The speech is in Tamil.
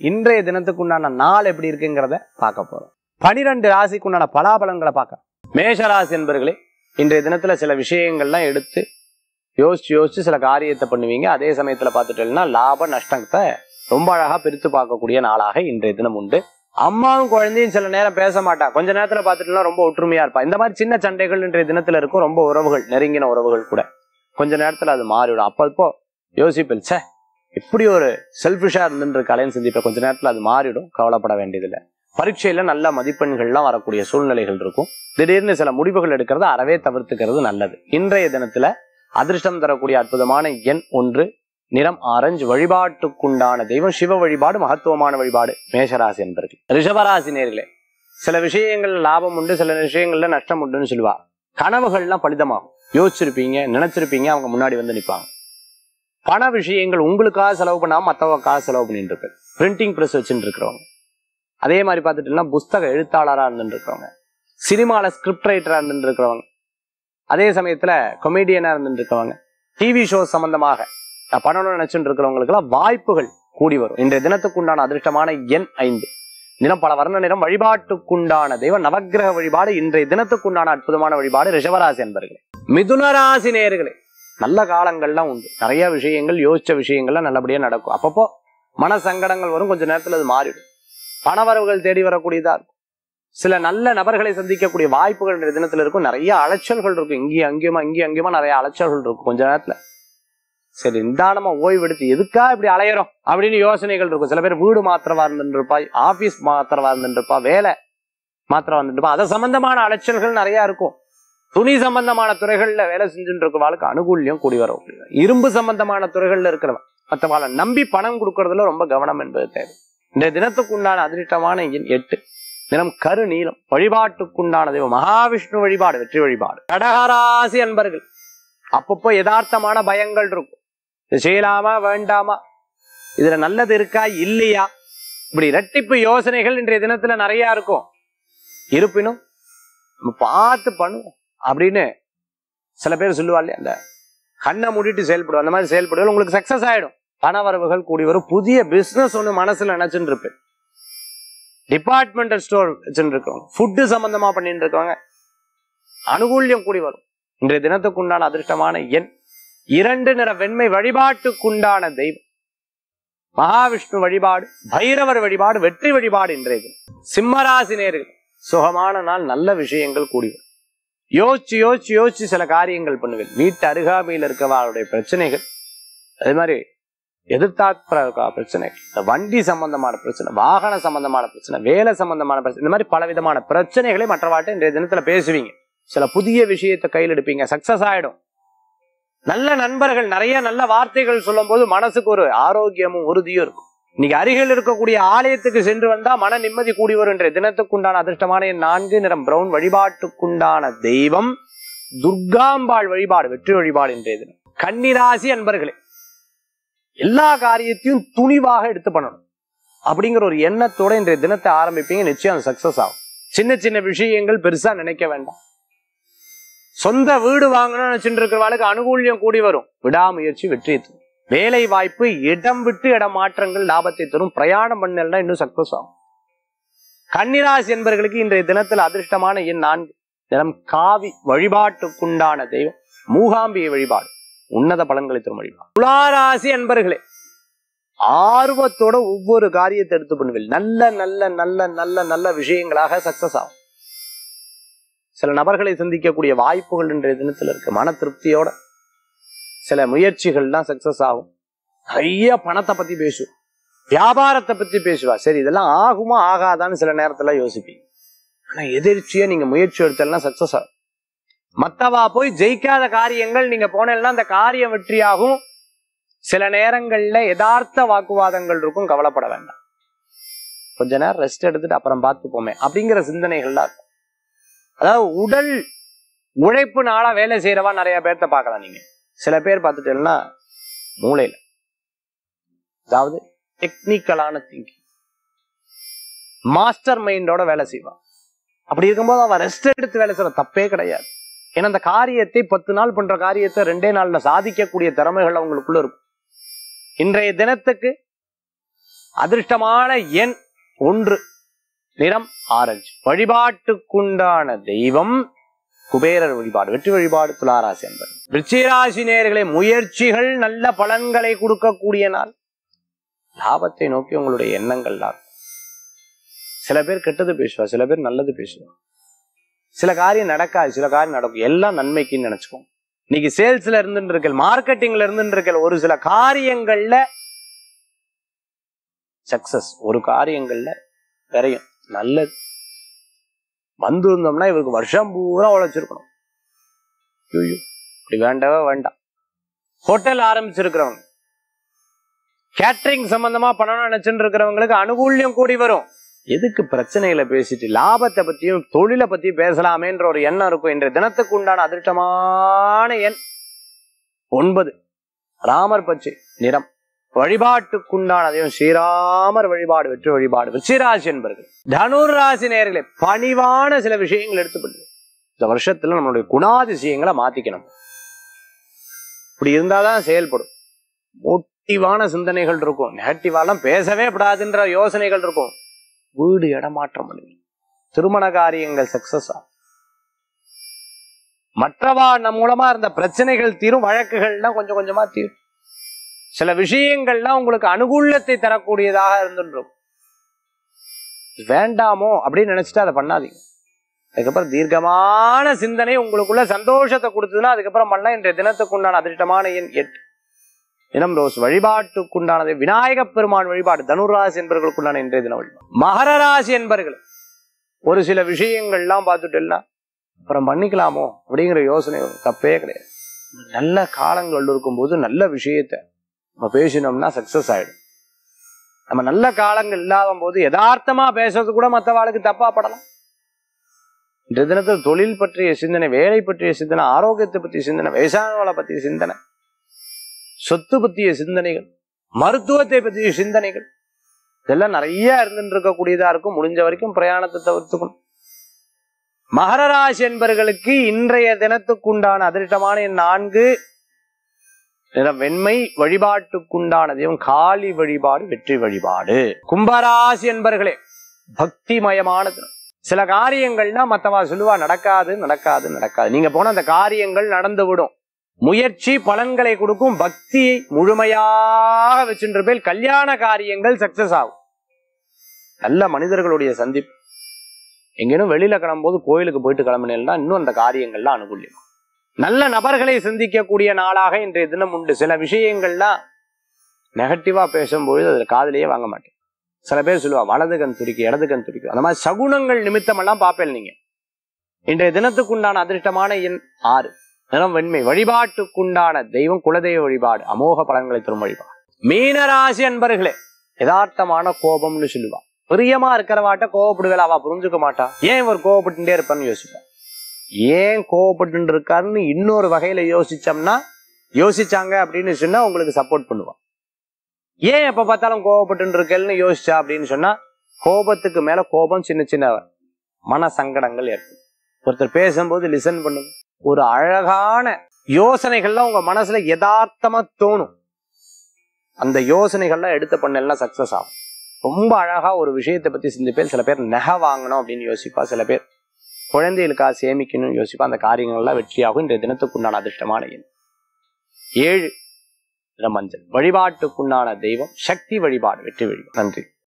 இன்றைய தினத்துக்கு உண்டான நாள் எப்படி இருக்குங்கிறத பார்க்க போறோம் பனிரெண்டு ராசிக்கு உண்டான பலாபலன்களை பார்க்க மேஷராசி என்பர்களே இன்றைய தினத்துல சில விஷயங்கள்லாம் எடுத்து யோசிச்சு யோசிச்சு சில காரியத்தை பண்ணுவீங்க அதே சமயத்துல பார்த்துட்டீங்கன்னா லாப நஷ்டத்தை ரொம்ப அழகா பிரித்து பார்க்கக்கூடிய நாளாக இன்றைய தினம் உண்டு அம்மாவும் குழந்தையும் சில நேரம் பேச மாட்டா கொஞ்ச நேரத்துல பார்த்துட்டுலாம் ரொம்ப ஒற்றுமையா இருப்பா இந்த மாதிரி சின்ன சண்டைகள் இன்றைய தினத்துல இருக்கும் ரொம்ப உறவுகள் நெருங்கின உறவுகள் கூட கொஞ்ச நேரத்துல அது மாறிவிடும் அப்பப்போ யோசிப்பில் ச்சே இப்படி ஒரு செல்ஃபிஷா இருந்துட்டு கலைன்னு சிந்திப்ப கொஞ்ச நேரத்துல அது மாறிடும் கவலைப்பட வேண்டியதில்லை பரீட்சையில நல்ல மதிப்பெண்கள்லாம் வரக்கூடிய சூழ்நிலைகள் இருக்கும் திடீர்னு சில முடிவுகள் எடுக்கிறத அறவே தவிர்த்துக்கிறது நல்லது இன்றைய தினத்துல அதிர்ஷ்டம் தரக்கூடிய அற்புதமான எண் ஒன்று நிறம் ஆரஞ்சு வழிபாட்டுக்குண்டான தெய்வம் சிவ வழிபாடு மகத்துவமான வழிபாடு மேஷராசி என்பர்கள் ரிஷபராசி நேர்களே சில விஷயங்கள்ல லாபம் உண்டு சில விஷயங்கள்ல நஷ்டம் உண்டுன்னு சொல்லுவா கனவுகள்லாம் பலிதமாகும் யோசிச்சிருப்பீங்க நினைச்சிருப்பீங்க அவங்க முன்னாடி வந்து நிற்பாங்க பண விஷயங்கள் உங்களுக்காக செலவு பண்ணாம மற்றவங்களுக்காக செலவு பண்ணிட்டு இருக்கு பிரிண்டிங் ப்ரெஸ் வச்சுட்டு இருக்கிறவங்க அதே மாதிரி பார்த்துட்டீங்கன்னா புஸ்தக எழுத்தாளராக இருந்துட்டு இருக்கிறவங்க சினிமால ஸ்கிரிப்ட் ரைட்டரா இருந்துட்டு இருக்கிறவங்க அதே சமயத்துல கொமேடியனா இருந்துட்டு இருக்கிறவங்க டிவி ஷோ சம்பந்தமாக நான் பண்ணணும்னு நினைச்சுட்டு இருக்கிறவங்களுக்குலாம் வாய்ப்புகள் கூடி வரும் இன்றைய தினத்துக்குண்டான அதிர்ஷ்டமான எண் ஐந்து நிறம் பல வர்ண நிறம் வழிபாட்டுக்குண்டான தெய்வம் நவக்கிரக வழிபாடு இன்றைய தினத்துக்குண்டான அற்புதமான வழிபாடு ரிஷபராசி என்பர்களே மிதுனராசி நேயர்களே நல்ல காலங்கள்லாம் உண்டு நிறைய விஷயங்கள் யோசிச்ச விஷயங்கள்லாம் நல்லபடியா நடக்கும் அப்பப்போ மன சங்கடங்கள் வரும் கொஞ்ச நேரத்துல அது மாறிடும் பணவரவுகள் தேடி வரக்கூடியதா இருக்கும் சில நல்ல நபர்களை சந்திக்கக்கூடிய வாய்ப்புகள் இன்றைய தினத்துல இருக்கும் நிறைய அலைச்சல்கள் இருக்கும் இங்கேயும் அங்கேயுமா இங்கேயும் அங்கேயுமா நிறைய அலைச்சல்கள் இருக்கும் கொஞ்ச நேரத்துல சரி நிதானமா ஓய்வு எடுத்து எதுக்கா இப்படி அலையறோம் அப்படின்னு யோசனைகள் இருக்கும் சில பேர் வீடு மாத்திரவா இருந்துருப்பா ஆபீஸ் மாத்திரவா இருந்துருப்பா வேலை மாத்திரம் வந்துருப்பா அதை சம்பந்தமான அலைச்சல்கள் நிறைய இருக்கும் துணி சம்பந்தமான துறைகள்ல வேலை செஞ்சுட்டு இருக்கவாளுக்கு அனுகூல்யம் கூடி வரும் இரும்பு சம்பந்தமான துறைகள்ல இருக்கிறவன் மற்றவாளை நம்பி பணம் கொடுக்கறதுல ரொம்ப கவனம் என்பது தேவை இன்றைய தினத்துக்கு உண்டான அதிர்ஷ்டமான எண் எட்டு நிறம் கரு நீலம் வழிபாட்டுக்குண்டான தெய்வம் மகாவிஷ்ணு வழிபாடு வெற்றி வழிபாடு கடகராசி அன்பர்கள் அப்பப்போ யதார்த்தமான பயங்கள் இருக்கும் இது செய்யலாமா வேண்டாமா இதுல நல்லது இருக்கா இல்லையா இப்படி இரட்டிப்பு யோசனைகள் இன்றைய தினத்துல நிறைய இருக்கும் இருப்பினும் நம்ம பார்த்து பண்ணுவோம் அப்படின்னு சில பேர் சொல்லுவா இல்லையா அந்த கண்ணை மூடிட்டு செயல்படுவோம் அந்த மாதிரி செயல்படுவது உங்களுக்கு சக்சஸ் ஆயிடும் பணவரவுகள் கூடி வரும் புதிய பிசினஸ் ஒண்ணு மனசுல நினைச்சுட்டு இருப்பேன் டிபார்ட்மெண்டல் ஸ்டோர் வச்சுட்டு இருக்கவங்க ஃபுட்டு சம்பந்தமா பண்ணிட்டு இருக்கவங்க அனுகூல்யம் கூடி வரும் இன்றைய தினத்துக்குண்டான அதிர்ஷ்டமான எண் இரண்டு நிற வெண்மை வழிபாட்டுக்குண்டான தெய்வம் மகாவிஷ்ணு வழிபாடு பைரவர் வழிபாடு வெற்றி வழிபாடு இன்றைய தினம் சிம்மராசி நேர்கள் சுகமான நாள் நல்ல விஷயங்கள் கூடி வரும் யோசிச்சு யோசிச்சு யோசிச்சு சில காரியங்கள் பண்ணுவேன் வீட்டு அருகாமையில் இருக்கவாளுடைய பிரச்சனைகள் அதே மாதிரி எதிர்த்தாற்ப பிரச்சனை இந்த வண்டி சம்பந்தமான பிரச்சனை வாகன சம்பந்தமான பிரச்சனை வேலை சம்பந்தமான பிரச்சனை இந்த மாதிரி பல விதமான பிரச்சனைகளை மற்றவாட்ட இன்றைய தினத்துல பேசுவீங்க சில புதிய விஷயத்தை கையில் எடுப்பீங்க சக்சஸ் ஆயிடும் நல்ல நண்பர்கள் நிறைய நல்ல வார்த்தைகள் சொல்லும் போது மனசுக்கு ஒரு ஆரோக்கியமும் உறுதியும் இருக்கும் இன்னைக்கு அருகில் இருக்கக்கூடிய ஆலயத்துக்கு சென்று வந்தா மன நிம்மதி கூடி வரும் என்ற தினத்துக்குண்டான அதிர்ஷ்டமான என் நான்கு நிறம் பிரவுன் வழிபாட்டுக்குண்டான தெய்வம் துர்காம்பாள் வழிபாடு வெற்றி வழிபாடு இன்றைய தினம் கன்னிராசி அன்பர்களே எல்லா காரியத்தையும் துணிவாக எடுத்து பண்ணணும் அப்படிங்கிற ஒரு எண்ணத்தோட இன்றைய தினத்தை ஆரம்பிப்பீங்க நிச்சயம் சக்சஸ் ஆகும் சின்ன சின்ன விஷயங்கள் பெருசா நினைக்க வேண்டாம் சொந்த வீடு வாங்கணும்னு நினைச்சுட்டு இருக்கிறவாளுக்கு அனுகூல்யம் கூடி வரும் விடாமுயற்சி வெற்றி தரும் வேலை வாய்ப்பு இடம் விட்டு இடம் மாற்றங்கள் லாபத்தை தரும் பிரயாணம் பண்ணலன்னா இன்னும் சக்சஸ் ஆகும் கன்னிராசி என்பவர்களுக்கு இன்றைய தினத்தில் அதிர்ஷ்டமான எண் நான்கு நிலம் காவி வழிபாட்டுக்குண்டான தெய்வம் மூகாம்பிகை வழிபாடு உன்னத பலன்களை தரும் வழிபாடு துளாராசி என்பர்களே ஆர்வத்தோட ஒவ்வொரு காரியத்தை எடுத்து பண்ணுவீங்க நல்ல நல்ல நல்ல நல்ல நல்ல விஷயங்களாக சக்சஸ் ஆகும் சில நபர்களை சந்திக்கக்கூடிய வாய்ப்புகள் இன்றைய தினத்தில் இருக்கு மன திருப்தியோட சில முயற்சிகள்லாம் சக்சஸ் ஆகும் நிறைய பணத்தை பத்தி பேசுவோம் வியாபாரத்தை பத்தி பேசுவா சரி இதெல்லாம் ஆகுமா ஆகாதான்னு சில நேரத்துல யோசிப்பீங்க ஆனா எதிர்ச்சியா நீங்க முயற்சி எடுத்தெல்லாம் சக்சஸ் ஆகும் மத்தவா போய் ஜெயிக்காத காரியங்கள் நீங்க போனேன்னா அந்த காரியம் வெற்றியாகும் சில நேரங்கள்ல யதார்த்த வாக்குவாதங்கள் இருக்கும் கவலைப்பட வேண்டாம் கொஞ்ச நேரம் ரெஸ்ட் எடுத்துட்டு அப்புறம் பார்த்துப்போமே அப்படிங்கிற சிந்தனைகள்லாம் இருக்கும் அதாவது உடல் உழைப்பு நாளா வேலை செய்யறவா நிறைய பேர்த்த பார்க்கலாம் நீங்க சில பேர் பார்த்துட்டேன்னா மூளையில அதாவது டெக்னிக்கலான திங்கிங் மாஸ்டர் மைண்டோட வேலை செய்வான் அப்படி இருக்கும்போது அவன் ரெஸ்ட் எடுத்து வேலை செய்யற தப்பே கிடையாது ஏன்னா அந்த காரியத்தை பத்து நாள் பண்ற காரியத்தை ரெண்டே நாள்ல சாதிக்கக்கூடிய திறமைகள் அவங்களுக்குள்ள இருக்கும் இன்றைய தினத்துக்கு அதிர்ஷ்டமான எண் ஒன்று நிறம் ஆரஞ்சு வழிபாட்டுக்குண்டான தெய்வம் குபேரர் வழிபாடு வெற்றி வழிபாடு துளாராசி என்பது விருச்சிகராசி நேயர்களே முயற்சிகள் நல்ல பலன்களை கொடுக்கக்கூடிய நாள் லாபத்தை நோக்கி உங்களுடைய எண்ணங்கள் தான் சில பேர் கெட்டது பேசுவா சில பேர் நல்லது பேசுவா சில காரியம் நடக்காது சில காரியம் நடக்கும் எல்லாம் நன்மைக்குன்னு நினைச்சுக்கோங்க இன்னைக்கு சேல்ஸ்ல இருந்துட்டு இருக்கல் மார்க்கெட்டிங்ல இருந்துட்டு இருக்கல் ஒரு சில காரியங்கள்ல சக்சஸ் ஒரு காரியங்கள்ல விரையும் நல்லது வந்து இருந்தோம்னா இவருக்கு வருஷம் பூரா உழைச்சிருக்கணும் ஐயோ இப்படி வேண்டவே வேண்டாம் ஹோட்டல் ஆரம்பிச்சிருக்கிறவங்க கேட்டரிங் சம்பந்தமா பணம் நினைச்சுட்டு இருக்கிறவங்களுக்கு அனுகூல்யம் கூடி வரும் எதுக்கு பிரச்சனைகளை பேசிட்டு லாபத்தை பத்தியும் தொழிலை பத்தியும் பேசலாமேன்ற ஒரு எண்ணம் இருக்கும் இன்றைய தினத்துக்கு உண்டான அதிர்ஷ்டமான எண் ஒன்பது ராமர் பச்சை நிறம் வழிபாட்டுக்குண்டான தெய்வம் ஸ்ரீராமர் வழிபாடு வெற்றி வழிபாடு விருச்சிராசி என்பர்கள் தனுர் ராசி நேர்களே பணிவான சில விஷயங்கள் எடுத்துப்படுது இந்த வருஷத்துல நம்மளுடைய குணாதிசயங்களை மாத்திக்கணும் இப்படி இருந்தாதான் செயல்படும் மோட்டிவான சிந்தனைகள் இருக்கும் நெகட்டிவாலாம் பேசவே கூடாதுன்ற யோசனைகள் இருக்கும் வீடு இடமாற்றம் பண்ணுவீங்க திருமண காரியங்கள் சக்சஸ் ஆகும் மற்றவா நம் மூலமா இருந்த பிரச்சனைகள் தீரும் வழக்குகள்லாம் கொஞ்சம் கொஞ்சமா தீரும் சில விஷயங்கள்லாம் உங்களுக்கு அனுகூலத்தை தரக்கூடியதாக இருந்துடும் வேண்டாமோ அப்படின்னு நினைச்சிட்டு அதை பண்ணாதீங்க அதுக்கப்புறம் தீர்க்கமான சிந்தனை உங்களுக்குள்ள சந்தோஷத்தை கொடுத்ததுன்னா அதுக்கப்புறம் பண்ணலாம் இன்றைய தினத்துக்கு உண்டான அதிர்ஷ்டமான எண் எட்டு தினம் ரோஸ் வழிபாட்டுக்குண்டானது விநாயக பெருமான் வழிபாடு தனுராசி என்பவர்களுக்குண்டான இன்றைய தின வழிபாடு மகர ராசி என்பர்கள் ஒரு சில விஷயங்கள்லாம் பார்த்துட்டேன்னா அப்புறம் பண்ணிக்கலாமோ அப்படிங்கிற யோசனை வரும். தப்பே கிடையாது நல்ல காலங்கள் இருக்கும்போது நல்ல விஷயத்த நம்ம பேசினோம்னா சக்சஸ் ஆயிடும் நம்ம நல்ல காலங்கள் இல்லாத போது யதார்த்தமா பேசுறது கூட மற்றவாளுக்கு தப்பா படலாம் இன்றைய தினத்தில் தொழில் பற்றிய சிந்தனை வேலை பற்றிய சிந்தனை ஆரோக்கியத்தை பற்றிய சிந்தனை வயசானவளை பற்றிய சிந்தனை சொத்து பற்றிய சிந்தனைகள் மருத்துவத்தை பற்றிய சிந்தனைகள் இதெல்லாம் நிறைய இருந்துட்டு இருக்கக்கூடியதா இருக்கும் முடிஞ்ச வரைக்கும் பிரயாணத்தை தவிர்த்துக்கணும் மகர ராசி என்பவர்களுக்கு இன்றைய தினத்துக்குண்டான அதிர்ஷ்டமான எண் நான்கு நிறம் வெண்மை வழிபாட்டுக்குண்டான தெய்வம் காளி வழிபாடு வெற்றி வழிபாடு கும்பராசி என்பர்களே பக்திமயமான தினம் சில காரியங்கள்னா மத்தவா சொல்லுவா நடக்காது நடக்காது நடக்காது நீங்க போன அந்த காரியங்கள் நடந்து விடும் முயற்சி பலன்களை கொடுக்கும் பக்தியை முழுமையாக வச்சுன்ற பேர் கல்யாண காரியங்கள் சக்சஸ் ஆகும் நல்ல மனிதர்களுடைய சந்திப்பு எங்கேனும் வெளியில கிளம்பும்போது கோயிலுக்கு போயிட்டு கிளம்பினேன்னா இன்னும் அந்த காரியங்கள்லாம் அனுகூலியம் நல்ல நபர்களை சந்திக்கக்கூடிய நாளாக இன்றைய தினம் உண்டு சில விஷயங்கள்லாம் நெகட்டிவா பேசும்பொழுது அதுல காதுலயே வாங்க மாட்டேன் சில பேர் சொல்லுவா வலது கண் துடிக்கு இடது கண் துடிக்கும் அந்த மாதிரி சகுனங்கள் நிமித்தமெல்லாம் பார்ப்பேன் நீங்க இன்றைய தினத்துக்குண்டான அதிர்ஷ்டமான எண் ஆறு நிறம் வெண்மை வழிபாட்டுக்குண்டான தெய்வம் குலதெய்வ வழிபாடு அமோக பலன்களை தரும் வழிபாடு மீனராசி அன்பர்களே யதார்த்தமான கோபம்னு சொல்லுவா பிரியமா இருக்கிறவாட்ட கோவப்படுவேல அவ புரிஞ்சுக்க மாட்டா ஏன் இவர் கோவப்பட்டுட்டே இருப்பான்னு யோசிப்பா ஏன் கோவப்பட்டு இருக்காருன்னு இன்னொரு வகையில யோசிச்சோம்னா யோசிச்சாங்க அப்படின்னு சொன்னா உங்களுக்கு சப்போர்ட் பண்ணுவா ஏன் எப்ப பார்த்தாலும் கோவப்பட்டு இருக்கேன்னு யோசிச்சா அப்படின்னு சொன்னா கோபத்துக்கு மேல கோபம் சின்ன சின்ன மன சங்கடங்கள் ஏற்படும் ஒருத்தர் பேசும்போது லிசன் பண்ணுங்க ஒரு அழகான யோசனைகள்லாம் உங்க மனசுல யதார்த்தமா தோணும் அந்த யோசனைகள்லாம் எடுத்து பண்ணலாம் சக்சஸ் ஆகும் ரொம்ப அழகா ஒரு விஷயத்தை பத்தி சிந்திப்பேன் சில பேர் நகை வாங்கணும் அப்படின்னு யோசிப்பா சில பேர் குழந்தைகளுக்காக சேமிக்கணும்னு யோசிப்பா அந்த காரியங்கள்லாம் வெற்றியாகும் இன்றைய தினத்துக்குண்டான அதிர்ஷ்டமான எண் ஏழு நிற மஞ்சள் வழிபாட்டுக்குண்டான தெய்வம் சக்தி வழிபாடு வெற்றி வழிபாடு நன்றி